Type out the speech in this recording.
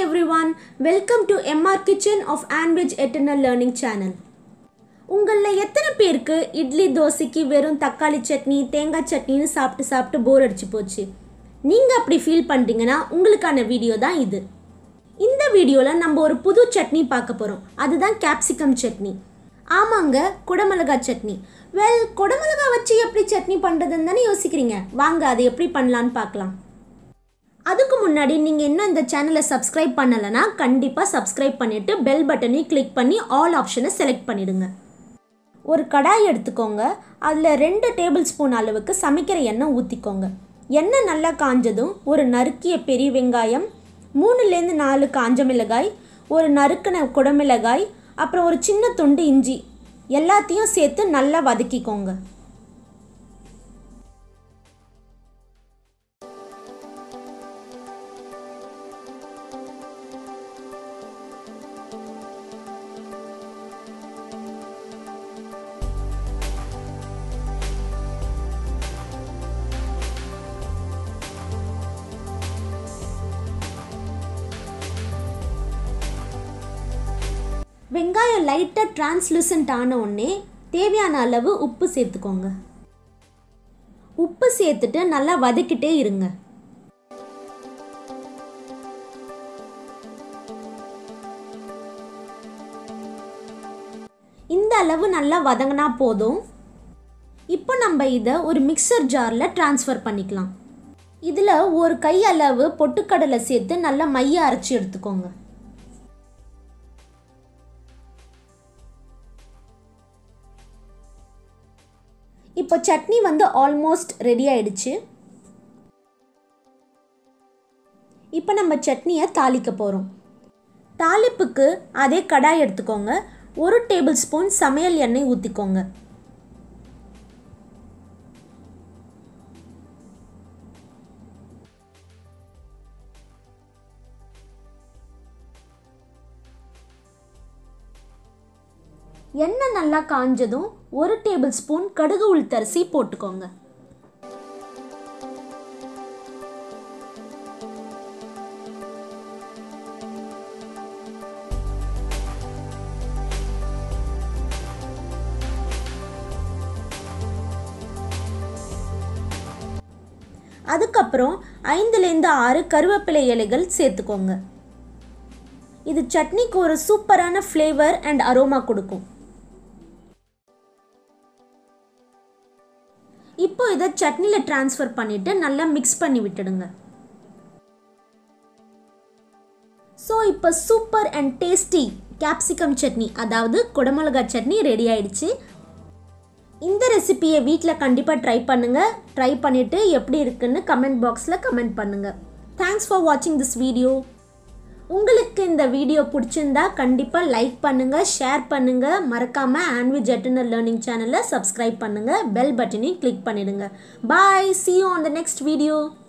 everyone, welcome to MR Kitchen of Anbridge Eternal Learning Channel. உங்களில் எத்தனை பேருக்கு இட்லி தோசைக்கு வெறும் தக்காளி சட்னி தேங்காய் சட்னின்னு சாப்பிட்டு சாப்பிட்டு போர் அடிச்சு போச்சு நீங்கள் அப்படி ஃபீல் பண்ணுறீங்கன்னா உங்களுக்கான வீடியோ தான் இது இந்த வீடியோவில் நம்ம ஒரு புது சட்னி பார்க்க போகிறோம் அதுதான் கேப்சிகம் சட்னி ஆமாங்க குடமிளகா சட்னி வெல் குடமிளகா வச்சு எப்படி சட்னி பண்ணுறதுன்னு தானே யோசிக்கிறீங்க வாங்க அதை எப்படி பண்ணலான்னு பார்க்கலாம் அதுக்கு முன்னாடி நீங்கள் இன்னும் இந்த சேனலை சப்ஸ்கிரைப் பண்ணலைன்னா கண்டிப்பாக சப்ஸ்கிரைப் பண்ணிவிட்டு பெல் பட்டனையும் கிளிக் பண்ணி ஆல் ஆப்ஷனை செலக்ட் பண்ணிடுங்க ஒரு கடாய் எடுத்துக்கோங்க அதில் ரெண்டு டேபிள் ஸ்பூன் அளவுக்கு சமைக்கிற எண்ணெய் ஊற்றிக்கோங்க எண்ணெய் நல்லா காஞ்சதும் ஒரு நறுக்கிய பெரிய வெங்காயம் மூணுலேருந்து நாலு காஞ்ச மிளகாய் ஒரு நறுக்கின குடமிளகாய் அப்புறம் ஒரு சின்ன துண்டு இஞ்சி எல்லாத்தையும் சேர்த்து நல்லா வதக்கிக்கோங்க வெங்காயம் லைட்டாக டிரான்ஸ்லூசன்ட் ஆன உடனே தேவையான அளவு உப்பு சேர்த்துக்கோங்க உப்பு சேர்த்துட்டு நல்லா வதக்கிட்டே இருங்க இந்த அளவு நல்லா வதங்கினா போதும் இப்போ நம்ம இதை ஒரு மிக்சர் ஜாரில் ட்ரான்ஸ்ஃபர் பண்ணிக்கலாம் இதில் ஒரு கை அளவு பொட்டுக்கடலை சேர்த்து நல்லா மைய அரைச்சி எடுத்துக்கோங்க இப்போ சட்னி வந்து ஆல்மோஸ்ட் ரெடி ஆயிடுச்சு இப்போ நம்ம சட்னியை தாளிக்க போகிறோம் தாளிப்புக்கு அதே கடாய் எடுத்துக்கோங்க ஒரு டேபிள் ஸ்பூன் சமையல் எண்ணெய் ஊற்றிக்கோங்க எண்ணெய் நல்லா காஞ்சதும் ஒரு டேபிள் ஸ்பூன் கடுகு உளுத்தரிசி போட்டுக்கோங்க அதுக்கப்புறம் ஐந்துலேருந்து ஆறு கருவேப்பிலை இலைகள் சேர்த்துக்கோங்க இது சட்னிக்கு ஒரு சூப்பரான ஃப்ளேவர் அண்ட் அரோமா கொடுக்கும் இப்போ இதை சட்னியில் ட்ரான்ஸ்ஃபர் பண்ணிவிட்டு நல்லா மிக்ஸ் பண்ணி விட்டுடுங்க ஸோ இப்போ super and tasty capsicum chutney அதாவது குடமிளகா சட்னி ரெடி ஆயிடுச்சு இந்த ரெசிபியை வீட்டில் கண்டிப்பாக ட்ரை பண்ணுங்கள் ட்ரை பண்ணிவிட்டு எப்படி இருக்குன்னு கமெண்ட் பாக்ஸில் கமெண்ட் பண்ணுங்கள் தேங்க்ஸ் ஃபார் வாட்சிங் திஸ் வீடியோ உங்களுக்கு இந்த வீடியோ பிடிச்சிருந்தா கண்டிப்பாக லைக் பண்ணுங்கள் ஷேர் பண்ணுங்கள் மறக்காமல் ஆன்விஜ் எட்டர்னல் லேர்னிங் சேனலை சப்ஸ்கிரைப் பண்ணுங்கள் பெல் பட்டனையும் கிளிக் பண்ணிடுங்க bye see you on the next video